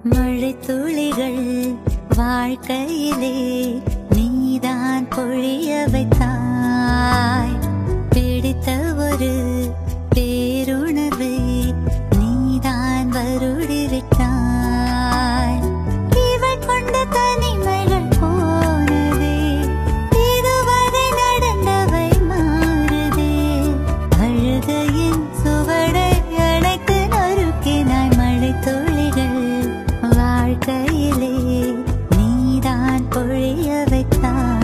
மழை துளிகள் வாழ்க்கையிலே நீதான் பொழிய வைத்தாய் பிடித்த ஒரு பேருணர்வை நீதான் வருடி விட்டாய் இவள் கொண்ட தனிமைகள் போனதே இதுவரை நடந்தவை மாறுதே அழுகையின் சுவடை அணைத்து நொறுக்கினாய் மழை துளிகள் வாழ்க்கையிலே நீதான் பொழிய வைத்தாய்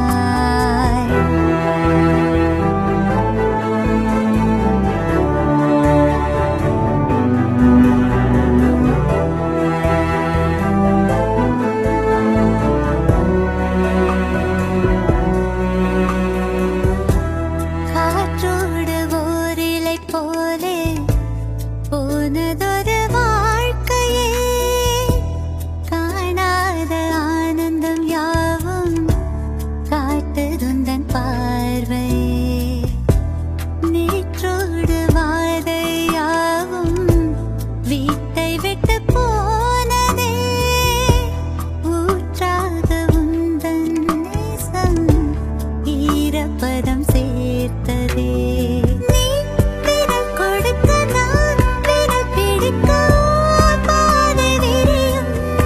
காற்றோடு ஓரிலை போலே போனதொரு வாழ்க்கையே காணாத ஆனந்தம் யாவும் காட்டுதுந்தன் பார்வை நேற்றோடு வாதையாவும் வீட்டை விட்டு போனதே ஊற்றாக உந்தன் நேசம் ஈரப்பதம் சேர்த்ததே நீ விரல் கொடுக்க நான் விரல் பிடிக்க ஓர் பாதை விரியும்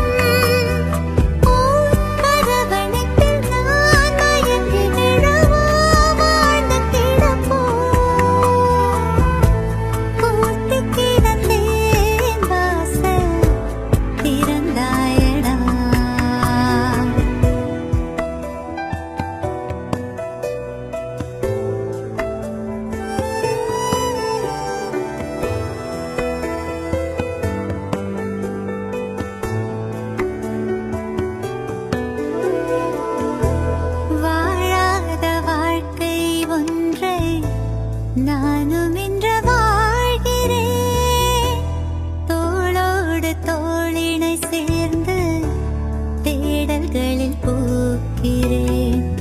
ஓர் அரவணைப்பில் நான் மயங்கி விழவோ வாழ்ந்து கிடப்போ பூட்டி கிடந்தேன் வாசல் திறந்தாயடா வாழாத வாழ்க்கை ஒன்றை நானும் இன்று வாழ்கிறேன் தோளோடு தோளினை சேர்ந்து தேடல்களில் பூக்கிறேன்